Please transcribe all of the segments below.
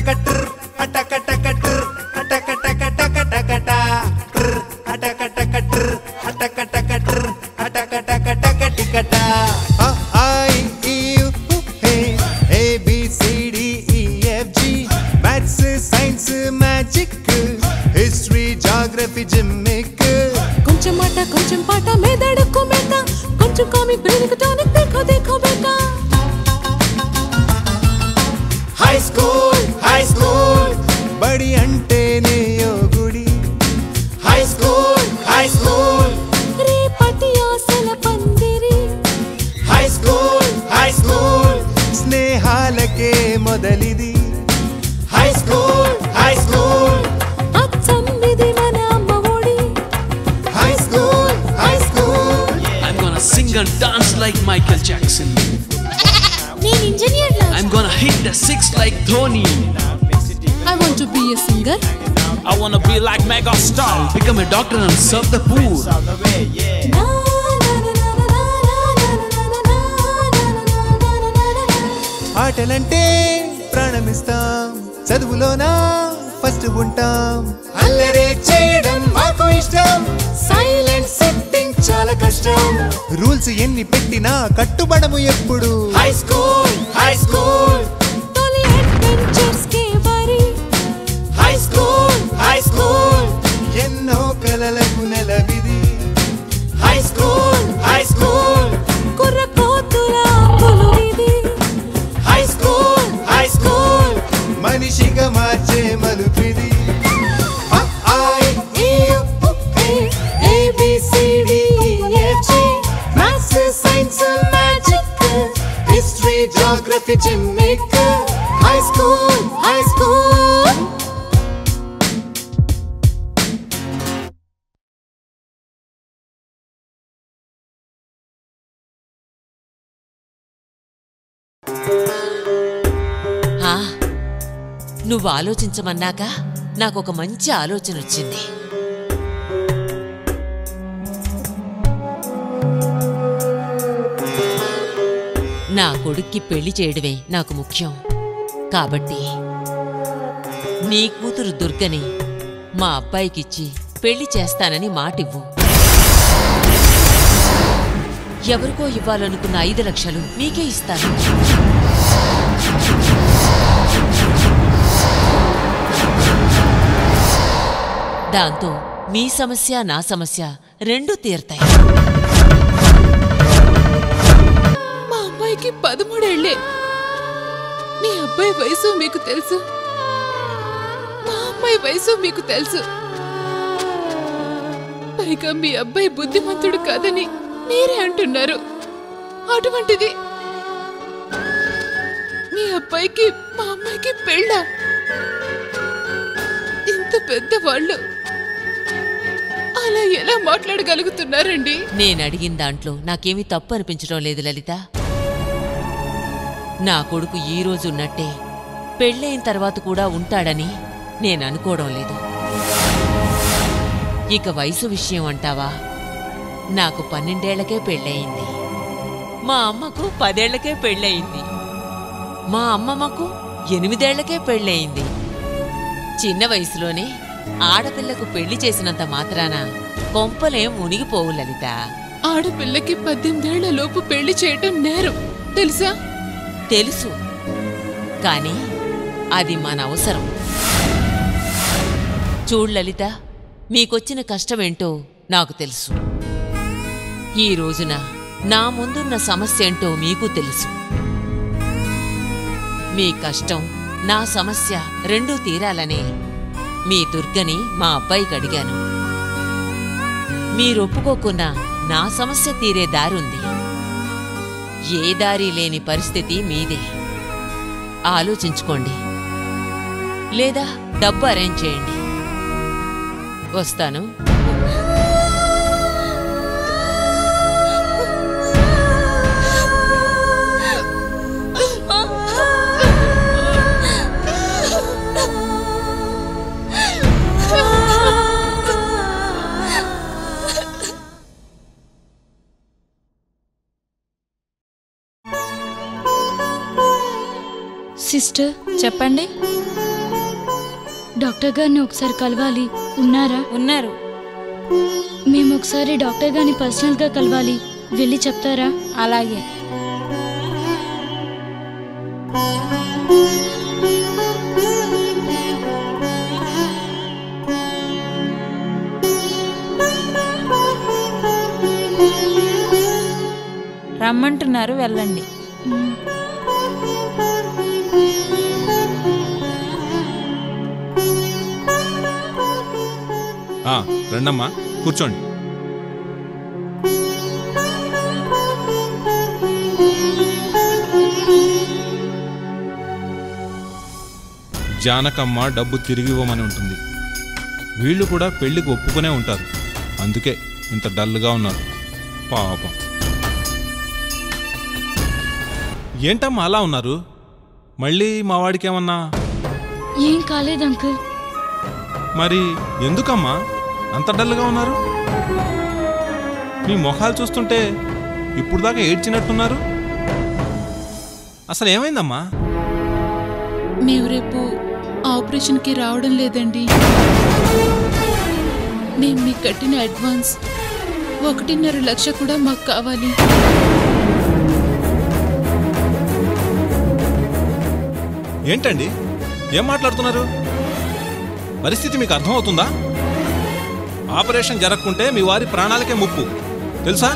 టకటర్ అటకటకటర్ అటకటకటకటకట ట్ర్ అటకటకటర్ అటకటకటర్ అటకటకటకటికట అ ఐ ఈ యు హే A B C D E F G maths science magic history geography gimmick కొంచెం మాట కొంచెం పాట మెదడుకు మెత్త కొంచెం కామి బ్రెయిన్కు టానిక్ देखो देखो बेटा హై స్కూల్ హై స్కూల్ బడి అంటేనే ఓ గుడి హై స్కూల్ హై స్కూల్ రేపటి ఆశల పందిరి హై స్కూల్ హై స్కూల్ స్నేహాలకే మొదలిది హై స్కూల్ హై స్కూల్ అచ్చమ్మిది మన అమ్మ ఒడి high school high school I'm gonna sing and dance like Michael Jackson. నేను engineer I'm gonna hit the six like Dhoni. I want to be a singer I wanna be like Mega Star. Become a doctor and serve the poor. ఆటలంటే ప్రాణమిస్తాం చదువులోనా first ఉంటాం అల్లరే చేయడం మాకు ఇష్టం silent setting చాలా కష్టం రూల్స్ ఎన్ని పెట్టినా కట్టుబడము ఎప్పుడు హై స్కూల్ హై స్కూల్ తొలి అడ్వెంచర్స్ కే వరి హై స్కూల్ హై స్కూల్ ఎన్నో కలలకు నెలవిది హై స్కూల్ హై స్కూల్ కుర్ర కోతుల పులు ఇది హై స్కూల్ హై స్కూల్ మనిషిగా మార్చే మలుపిది అ, ఆ, ఇ, ఈ, ఉ, ఏ, A, B, C, D, E, F, G. Maths, science, magic, history geography gimmick high school high school ఆ, నువ్వు ఆలోచించమన్నాక నాకు ఒక మంచి ఆలోచన వచ్చింది నా కొడుక్కి పెళ్లి చేయడమే నాకు ముఖ్యం కాబట్టి నీ కూతురు దుర్గని మా అబ్బాయికిచ్చి పెళ్లి చేస్తానని మాటివ్వు ఎవరికో ఇవ్వాలనుకున్న ఐదు లక్షలు నీకే ఇస్తాను దాంతో మీ సమస్య నా సమస్య రెండూ తీరతాయి మా అమ్మాయికి పదమూడేళ్లే మీ అబ్బాయి వయసు మీకు తెలుసు మా అమ్మాయి వయసు మీకు తెలుసు పైగా మీ అబ్బాయి బుద్ధిమంతుడు కాదని మీరే అంటున్నారు అటువంటిది మీ అబ్బాయికి మా అమ్మాయికి పెళ్ళ ఇంత పెద్దవాళ్ళు అలా ఎలా మాట్లాడగలుగుతున్నారండి నేను అడిగిన దాంట్లో నాకేమీ తప్పు అనిపించడం లేదు లలిత నా కొడుకు ఈ రోజు ఉన్నట్టే పెళ్ళైన తర్వాత కూడా ఉంటాడని నేను అనుకోవడం లేదు ఇక వయసు విషయం అంటావా నాకు పన్నెండేళ్లకే పెళ్ళయింది మా అమ్మకు పదేళ్లకే పెళ్ళయింది మా అమ్మమ్మకు ఎనిమిదేళ్లకే పెళ్ళయింది చిన్న వయసులోనే ఆడపిల్లకు పెళ్లి చేసినంత మాత్రాన కొంపలేం మునిగిపోవు లలిత ఆడపిల్లకి పద్దెనిమిదేళ్ల లోపు పెళ్లి చేయటం నేరం తెలుసా తెలుసు కానీ అది మన అవసరం చూడు లలిత మీకొచ్చిన కష్టమేంటో నాకు తెలుసు ఈ రోజున నా ముందున్న సమస్య ఏంటో మీకు తెలుసు మీ కష్టం నా సమస్య రెండూ తీరాలనే మీ దుర్గని మా అబ్బాయికి అడిగాను మీరొప్పుకోకున్నా నా సమస్య తీరే దారుంది ఏ దారి లేని పరిస్థితి మీదే ఆలోచించుకోండి లేదా డబ్బు అరేంజ్ చేయండి వస్తాను సిస్టర్ చెప్పండి డాక్టర్ గారిని ఒకసారి కలవాలి ఉన్నారా ఉన్నారు మేము ఒకసారి డాక్టర్ గారిని పర్సనల్గా కలవాలి వెళ్ళి చెప్తారా అలాగే రమ్మంటున్నారు వెళ్ళండి ఆ, రండమ్మా కూర్చోండి జానకమ్మ డబ్బు తిరిగి ఇవ్వమని ఉంటుంది వీళ్ళు కూడా పెళ్లికి ఒప్పుకునే ఉంటారు అందుకే ఇంత డల్గా ఉన్నారు పాపం ఏంటమ్మా అలా ఉన్నారు మళ్ళీ మా వాడికి ఏమన్నా ఏం కాలేదు అంకుల్ మరి ఎందుకమ్మా అంత డల్గా ఉన్నారు మీ మొఖాలు చూస్తుంటే ఇప్పుడు దాకా ఏడ్చినట్టున్నారు అసలు ఏమైందమ్మా మేము రేపు ఆపరేషన్కి రావడం లేదండి మేము మీకు కట్టిన అడ్వాన్స్ ఒకటిన్నర లక్ష కూడా మాకు కావాలి ఏంటండి ఏం మాట్లాడుతున్నారు పరిస్థితి మీకు అర్థమవుతుందా ఆపరేషన్ జరగకుంటే మీ వారి ప్రాణాలకే ముప్పు తెలుసా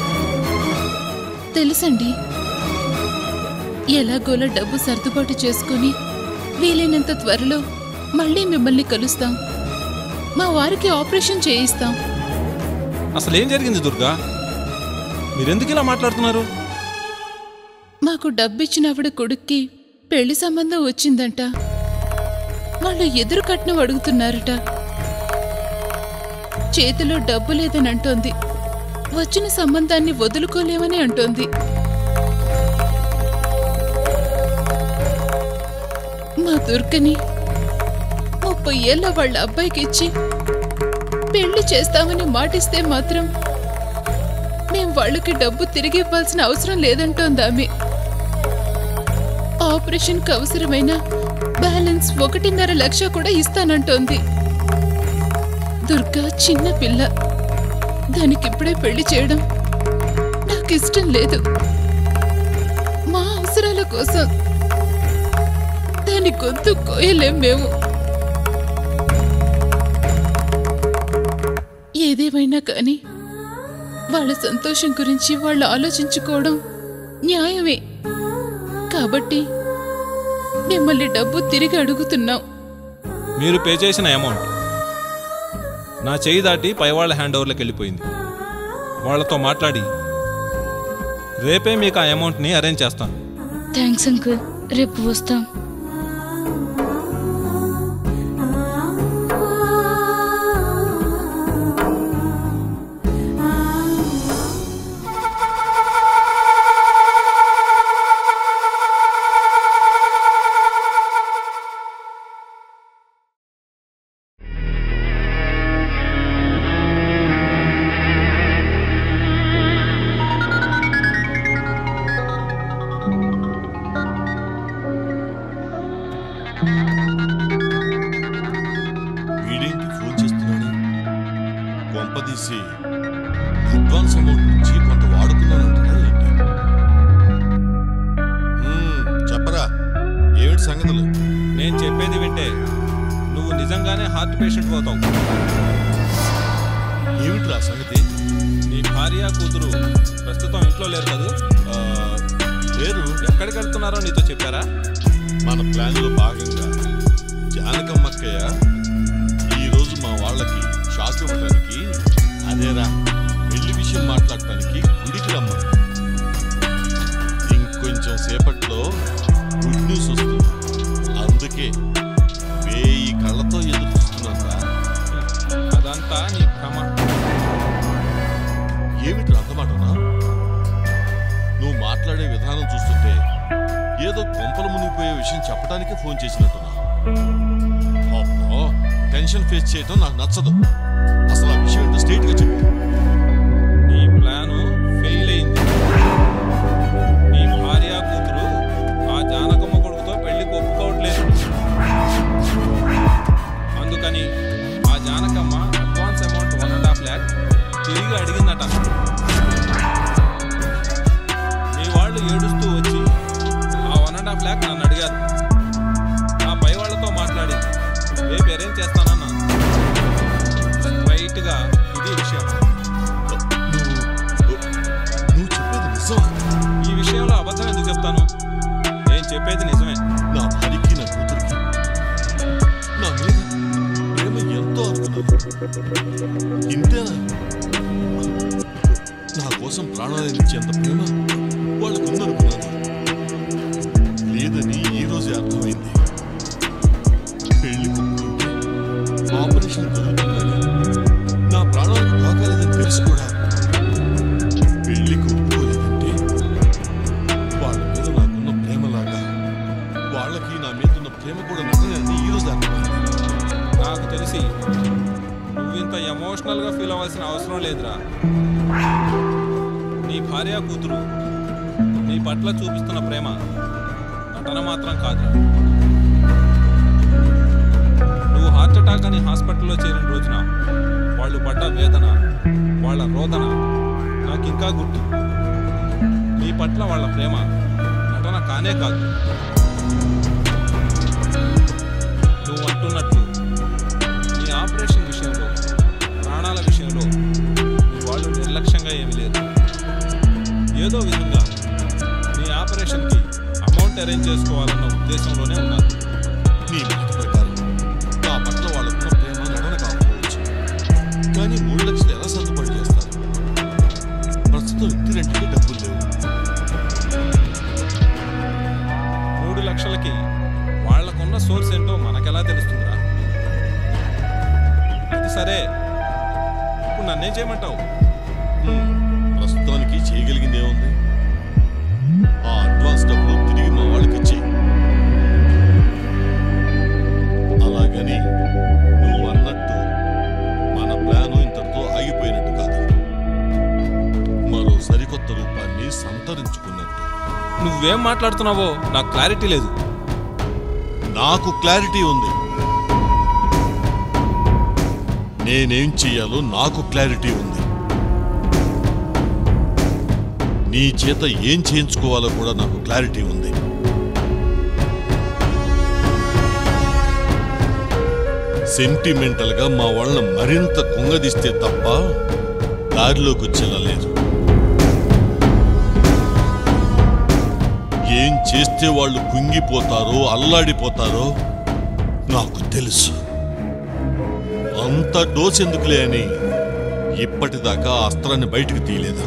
తెలుసండి ఎలాగోలా డబ్బు సర్దుబాటు చేసుకొని వీలైనంత త్వరలో మళ్ళీ మిమ్మల్ని కలుస్తాం మా వారికి ఆపరేషన్ చేయిస్తాం అసలు ఏం జరిగింది దుర్గా మీరెందుకు ఇలా మాట్లాడుతున్నారు మాకు డబ్బిచ్చిన ఆవిడ కొడుక్కి పెళ్లి సంబంధం వచ్చిందంట వాళ్ళు ఎదురు కట్నం అడుగుతున్నారట చేతిలో డబ్బు లేదని అంటోంది వచ్చిన సంబంధాన్ని వదులుకోలేమని అంటోంది మా దుర్గని ముప్పై ఏళ్ళ వాళ్ళ అబ్బాయికి ఇచ్చి పెళ్లి చేస్తామని మాటిస్తే మాత్రం మేం వాళ్ళకి డబ్బు తిరిగి ఇవ్వాల్సిన అవసరం లేదంటోంది ఆమె ఆపరేషన్కి అవసరమైన బ్యాలెన్స్ ఒకటిన్నర లక్ష కూడా ఇస్తానంటోంది దుర్గా చిన్న పిల్ల దానికిప్పుడే పెళ్లి చేయడం నాకు ఇష్టం లేదు మా అవసరాల కోసం దాని గొంతు కోయలేం మేము ఏదేమైనా కానీ వాళ్ళ సంతోషం గురించి వాళ్ళు ఆలోచించుకోవడం న్యాయమే కాబట్టి మిమ్మల్ని డబ్బు తిరిగి అడుగుతున్నాం మీరు పే చేసిన అమౌంట్ నా చేయి దాటి పైవాళ్ళ హ్యాండ్ ఓవర్లోకి వెళ్ళిపోయింది వాళ్ళతో మాట్లాడి రేపే మీకు ఆ అమౌంట్ని అరేంజ్ చేస్తాను థ్యాంక్స్ అంకుల్ రేపు వస్తాం వీడేంటి ఫోన్ చేస్తున్నాడు కొంపదీసి అడ్వాన్స్ అమౌంట్ నుంచి కొంత వాడుకున్నానంటారా ఏంటి మ్మ్, చెప్పరా ఏమిటి సంగతులు నేను చెప్పేది వింటే నువ్వు నిజంగానే హార్ట్ పేషెంట్ అవుతావు ఏమిట్రా సంగతి నీ భార్య కూతురు ప్రస్తుతం ఇంట్లో లేరు కదా ఆ, లేరు ఎక్కడికి వెళ్తున్నారో నీతో చెప్పారా మన ప్లాన్లో భాగంగా జానకమ్మక్కయ్య ఈ రోజు మా వాళ్ళకి షాక్ ఇవ్వడానికి అదేరా పెళ్లి విషయం మాట్లాడటానికి గుడికి రమ్మను ఇంకొంచెం సేపట్లో గుడ్ న్యూస్ వస్తుంది అందుకే వేయి కళ్ళతో ఎదురు చూస్తున్నా అదంతా నీ భ్రమ ఏమిటి అంతమాటనా నువ్వు మాట్లాడే విధానం చూస్తుంటే ఏదో కొంపలు మునిగిపోయే విషయం చెప్పడానికే ఫోన్ చేసినట్టున్నా అబ్బో, టెన్షన్ ఫేస్ చేయటం నాకు నచ్చదు అసలు ఆ విషయం ఏంటో స్ట్రైట్ గా చెప్పు నీ ప్లాను ఫెయిల్ అయింది నీ భార్య కూతురు ఆ జానకమ్మ కొడుకుతో పెళ్లికి ఒప్పుకోవట్లేదు అరేంజ్ చేస్తానన్నా స్ట్రైట్గా ఇది విషయం నువ్వు నువ్వు చెప్పేది నిజమా ఈ విషయంలో అబద్ధం ఎందుకు చెప్తాను నేను చెప్పేది నిజమే నా భార్యకి నా కూతురికి నా మీద ప్రేమ ఎంతో అనుకున్నాను ఇంతేనా నా కోసం ప్రాణాలను ఇచ్చేంత ప్రేమ వాళ్ళకు ఉందనుకున్నాను లేదని ఈ రోజే అర్థమైంది పెళ్లి కొప్పుకుంటే ఆపరేషన్ జరుగుతుందని నా ప్రాణాలకు తాకాలేదని తెలిసి కూడా పెళ్లి కొప్పుకోలేదంటే వాళ్ళ మీద నాకున్న ప్రేమలాగా వాళ్ళకి నా మీద ఉన్న ప్రేమ కూడా నిజమని ఈ రోజు అర్థమైంది నాకు తెలిసి నువ్వు ఇంత ఎమోషనల్గా ఫీల్ అవ్వాల్సిన అవసరం లేదురా నీ భార్య కూతురు నీ పట్ల చూపిస్తున్న ప్రేమ నటన మాత్రం కాదు నువ్వు హార్ట్ అటాక్ అని హాస్పిటల్లో చేరిన రోజున వాళ్ళు పడ్డ వేదన వాళ్ళ రోదన నాకు ఇంకా గుర్తు నీ పట్ల వాళ్ళ ప్రేమ నటన కానే కాదు నువ్వు అంటున్నట్టు నీ ఆపరేషన్ విషయంలో ప్రాణాల విషయంలో నీ వాళ్ళు నిర్లక్ష్యంగా ఏమీ లేదు ఏదో విధంగా నీ ఆపరేషన్కి అమౌంట్ అరేంజ్ చేసుకోవాలన్న ఉద్దేశంలోనే ఉన్నారు నీ మాట ప్రకారం నా పట్ల వాళ్ళకున్న ప్రేమ నడన కాకపోవచ్చు కానీ మూడు లక్షలు ఎలా సర్దుబాటు చేస్తారు ప్రస్తుతం ఇంటి రెండుకి డబ్బులు లేవు మూడు లక్షలకి వాళ్ళకున్న సోర్స్ ఏంటో మనకెలా తెలుస్తుందిరా అది సరే ఇప్పుడు నన్నేం చేయమంటావు హ్మ్, ప్రస్తుతానికి చేయగలిగింది ఏముంది ఆ అడ్వాన్స్ డబ్బులు తిరిగి మా వాళ్ళకి ఇచ్చి అలాగని నువ్వు అన్నట్టు మన ప్లాను ఇంతటితో ఆగిపోయినట్టు కాదు మరో సరికొత్త రూపాన్ని సంతరించుకున్నట్టు నువ్వేం మాట్లాడుతున్నావో నాకు క్లారిటీ లేదు నాకు క్లారిటీ ఉంది నేనేం చెయ్యాలో నాకు క్లారిటీ ఉంది నీ చేత ఏం చేయించుకోవాలో కూడా నాకు క్లారిటీ ఉంది సెంటిమెంటల్ గా మా వాళ్ళని మరింత కుంగదీస్తే తప్ప దారిలోకి వచ్చేలా ఏం చేస్తే వాళ్ళు కుంగిపోతారో అల్లాడిపోతారో నాకు తెలుసు అంత డోస్ ఎందుకులే అని ఇప్పటిదాకా ఆ అస్త్రాన్ని బయటకు తీయలేదు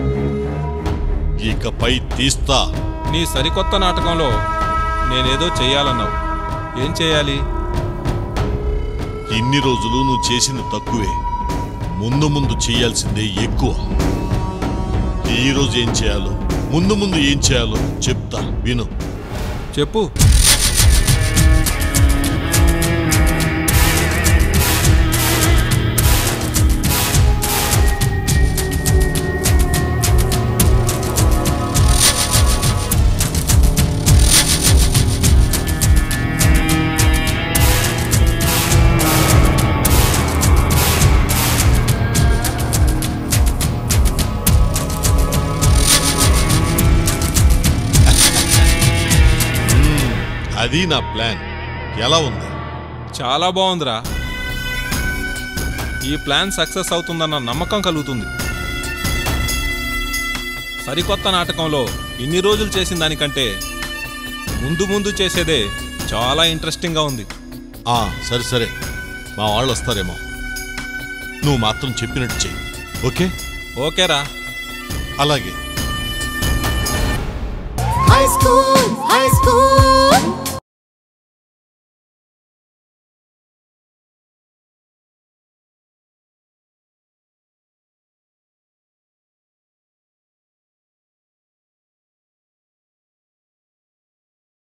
ఇకపై తీస్తా నీ సరికొత్త నాటకంలో నేనేదో చెయ్యాలన్నావు ఏం చేయాలి ఇన్ని రోజులు నువ్వు చేసింది తక్కువే ముందు ముందు చేయాల్సిందే ఎక్కువ ఈ రోజు ఏం చేయాలో ముందు ముందు ఏం చేయాలో చెప్తా విను చెప్పు అది నా ప్లాన్ ఎలా ఉంది చాలా బాగుందిరా ఈ ప్లాన్ సక్సెస్ అవుతుందన్న నమ్మకం కలుగుతుంది సరికొత్త నాటకంలో ఇన్ని రోజులు చేసిన దానికంటే ముందు ముందు చేసేదే చాలా ఇంట్రెస్టింగ్గా ఉంది ఆ సరే సరే మా వాళ్ళు వస్తారేమో నువ్వు మాత్రం చెప్పినట్టు చెయ్యి ఓకే ఓకేరా అలాగే హై స్కూల్ హై స్కూల్